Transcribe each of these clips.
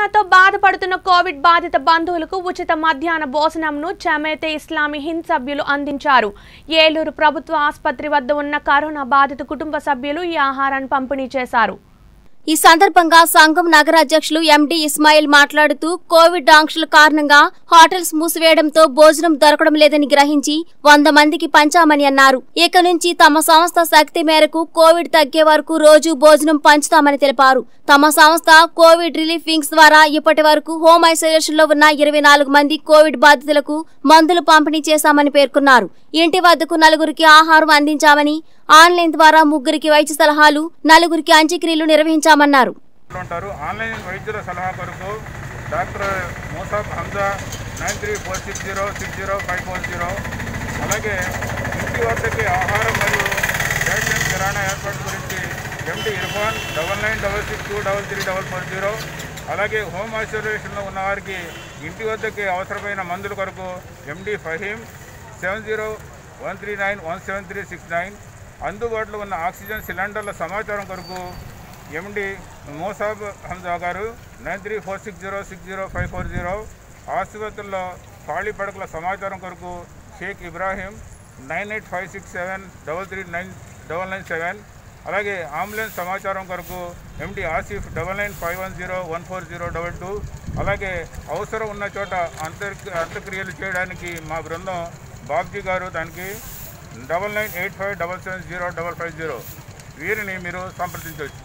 కరోనాతో బాధపడుతున్న కోవిడ్ బాధిత బంధువులకు ఉచిత మధ్యాహ్న భోజనంను చమేతే ఇస్లామీ హింద్ సభ్యులు అందించారు ఏలూరు ప్రభుత్వ ఆసుపత్రి వద్ద ఉన్న కరోనా బాధిత కుటుంబ సభ్యులు ఈ ఆహారాన్ని పంపిణీ చేశారు ఈ సందర్భంగా సంఘం నగర అధ్యక్షులు ఎండి ఇస్మాయిల్ మాట్లాడుతూ కోవిడ్ ఆంక్షల కారణంగా హోటల్స్ మూసివేయడంతో భోజనం దొరకడం లేదని గ్రహించి వంద మందికి పంచామని అన్నారు ఇక నుంచి తమ సంస్థ శక్తి మేరకు కోవిడ్ తగ్గే వరకు రోజు భోజనం పంచుతామని తెలిపారు తమ సంస్థ కోవిడ్ రిలీఫ్ వింగ్స్ ద్వారా ఇప్పటి వరకు హోమ్ ఐసోలేషన్ లో ఉన్న ఇరవై నాలుగు మంది కోవిడ్ బాధితులకు మందులు పంపిణీ చేశామని పేర్కొన్నారు ఇంటి వద్దకు నలుగురికి ఆహారం అందించామని ఆన్లైన్ ద్వారా ముగ్గురికి వైద్య సలహాలు నలుగురికి అంత్యక్రియలు నిర్వహించామన్నారు ఉంటారు ఆన్లైన్ వైద్యుల సలహా కొరకు doctor Mosab Hamza nine three four six zero six zero five four zero అలాగే ఇంటి వద్దకి ఆహారం మరియు రేషన్ కిరాణా ఏర్పాటు గురించి MD Irfan double nine double six two double three double four zero అలాగే హోమ్ ఐసోలేషన్లో ఉన్న వారికి ఇంటి వద్దకి అవసరమైన మందుల కొరకు MD Faheem seven zero one three nine one seven three six nine అందుబాటులో ఉన్న ఆక్సిజన్ సిలిండర్ల సమాచారం కొరకు ఎండి మోసాబ్ హంజా గారు nine three four six zero six zero five four zero ఆసుపత్రుల్లో ఖాళీ పడకల సమాచారం కొరకు Sheikh Ibrahim nine eight five six seven double three nine double nine seven అలాగే అంబులెన్స్ సమాచారం కొరకు MD Asif double nine five one zero one four zero double two అలాగే అవసరం ఉన్న చోట అంతర్ అంత్యక్రియలు చేయడానికి మా బృందం బాబ్జీ గారు దానికి double nine eight five double seven zero double five zero వీరిని మీరు సంప్రదించవచ్చు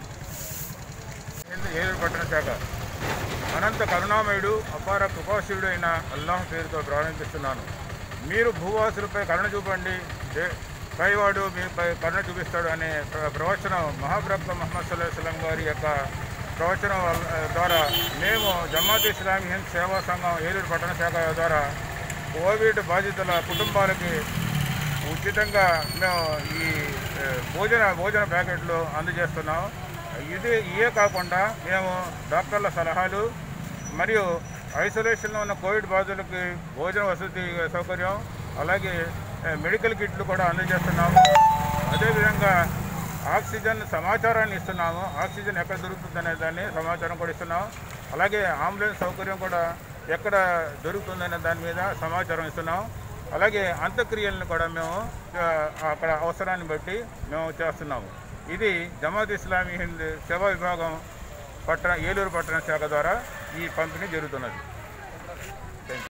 ఏలూరు పట్టణ శాఖ అనంత కరుణామయుడు అపార కృపాశీయుడు అయిన అల్లాహ్ పేరుతో ప్రారంభిస్తున్నాను మీరు భూవాసులపై కరుణ చూపండి దే- పైవాడు మీపై కరుణ చూపిస్తాడు అనే ప్ర- ప్రవచనం మహాప్రభు మహమ్మద్ సల్లాహ్ సలం గారి యొక్క ప్రవచనం వల్ల- ద్వారా మేము జమాత్ ఇస్లామీ హింద్ సేవా సంఘం ఏలూరు పట్టణ శాఖ ద్వారా కోవిడ్ బాధితుల కుటుంబాలకి ఉచితంగా మేము ఈ ఏ, భోజన భోజన ప్యాకెట్లు అందజేస్తున్నాం ఇది ఇవే కాకుండా మేము డాక్టర్ల సలహాలు మరియు ఐసోలేషన్లో ఉన్న కోవిడ్ బాధితులకి భోజన వసతి సౌకర్యం అలాగే ఏ, మెడికల్ కిట్లు కూడా అందజేస్తున్నాము అదేవిధంగా ఆక్సిజన్ సమాచారాన్ని ఇస్తున్నాము ఆక్సిజన్ ఎక్కడ దొరుకుతుందనే దాన్ని సమాచారం కూడా ఇస్తున్నాము అలాగే అంబులెన్స్ సౌకర్యం కూడా ఎక్కడ దొరుకుతుందనే దాని మీద సమాచారం ఇస్తున్నాం అలాగే అంత్యక్రియలను కూడా మేము ఆ, అక్కడ అవసరాన్ని బట్టి మేము చేస్తున్నాము ఇది జమాత్ ఇస్లామీ హింద్ సేవా విభాగం పట్టణ ఏలూరు పట్టణ శాఖ ద్వారా ఈ పంపిణీ జరుగుతున్నది